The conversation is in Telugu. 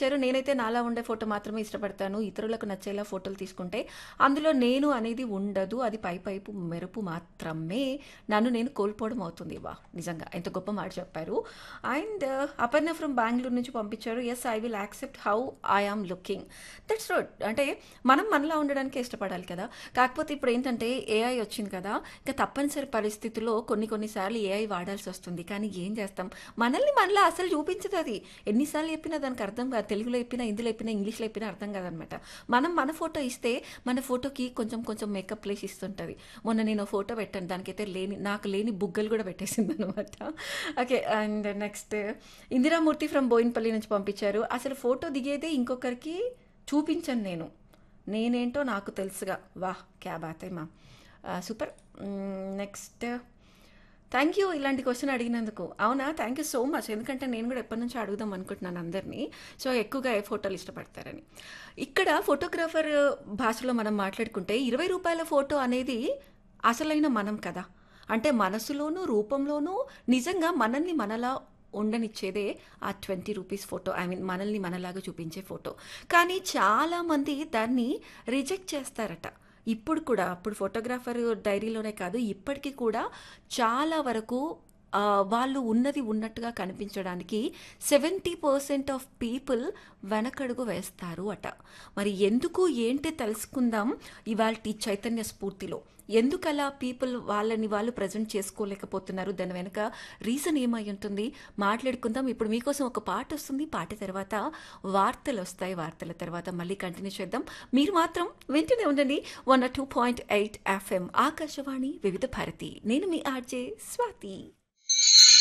పంపించారు నేనైతే నాలా ఉండే ఫోటో మాత్రమే ఇష్టపడతాను ఇతరులకు నచ్చేలా ఫోటోలు తీసుకుంటే అందులో నేను అనేది ఉండదు అది పై పైపు మెరుపు మాత్రమే నన్ను నేను కోల్పోవడం అవుతుంది వా నిజంగా ఎంత గొప్ప మాట చెప్పారు అండ్ అపర్ణ ఫ్రమ్ బెంగళూరు నుంచి పంపించారు yes I will accept how I am looking that's road అంటే మనం మనలా ఉండడానికి ఇష్టపడాలి కదా కాకపోతే ఇప్పుడు ఏంటంటే ఏఐ వచ్చింది కదా ఇంకా తప్పనిసరి పరిస్థితుల్లో కొన్ని కొన్నిసార్లు ఏఐ వాడాల్సి వస్తుంది కానీ ఏం చేస్తాం మనల్ని మనలో అసలు చూపించదు అది ఎన్నిసార్లు చెప్పినా దానికి అర్థం కాదు తెలుగులో చెప్పినా హిందీలో చెప్పినా ఇంగ్లీష్లో చెప్పినా అర్థం కాదనమాట మనం మన ఫోటో ఇస్తే మన ఫోటోకి కొంచెం కొంచెం మేకప్ ప్లేస్ ఇస్తుంటుంది మొన్న నేను ఫోటో పెట్టాను దానికైతే లేని నాకు లేని బుగ్గలు కూడా పెట్టేసింది అనమాట okay and next Indiramurthy from Boinpally నుంచి పంపించారు అసలు ఫోటో దిగేదే ఇంకొకరికి చూపించను నేను నేనేంటో నాకు తెలుసుగా వాహ్ క్యా బాత్ మా సూపర్ నెక్స్ట్ థ్యాంక్ యూ ఇలాంటి క్వశ్చన్ అడిగినందుకు అవునా థ్యాంక్ యూ సో మచ్ ఎందుకంటే నేను కూడా ఎప్పటి నుంచో అడుగుదాం అనుకుంటున్నాను అందరినీ సో ఎక్కువగా ఏ ఫోటోలు ఇష్టపడతారని ఇక్కడ ఫోటోగ్రాఫర్ భాషలో మనం మాట్లాడుకుంటే ఇరవై రూపాయల ఫోటో అనేది అసలైన మనం కదా అంటే మనసులోనూ రూపంలోనూ నిజంగా మనల్ని మనలా ఉండనిచ్చేదే ఆ twenty rupees photo I mean మనల్ని మనలాగా చూపించే ఫోటో కానీ చాలామంది దాన్ని రిజెక్ట్ చేస్తారట ఇప్పుడు కూడా అప్పుడు ఫోటోగ్రాఫర్ డైరీలోనే కాదు ఇప్పటికీ కూడా చాలా వరకు ఆ, వాళ్ళు ఉన్నది ఉన్నట్టుగా కనిపించడానికి సెవెంటీ పర్సెంట్ ఆఫ్ పీపుల్ వెనకడుగు వేస్తారు అట మరి ఎందుకు ఏంటి తెలుసుకుందాం ఇవాళ చైతన్య స్ఫూర్తిలో ఎందుకు అలా పీపుల్ వాళ్ళని వాళ్ళు ప్రజెంట్ చేసుకోలేకపోతున్నారు దాని వెనక రీజన్ ఏమై ఉంటుంది మాట్లాడుకుందాం ఇప్పుడు మీకోసం ఒక పాట వస్తుంది పాట తర్వాత వార్తలు వస్తాయి వార్తల తర్వాత మళ్ళీ కంటిన్యూ చేద్దాం మీరు మాత్రం వింటూనే ఉండండి one two point eight FM Akashvani Vividh Bharati నేను మీ ఆర్జే స్వాతి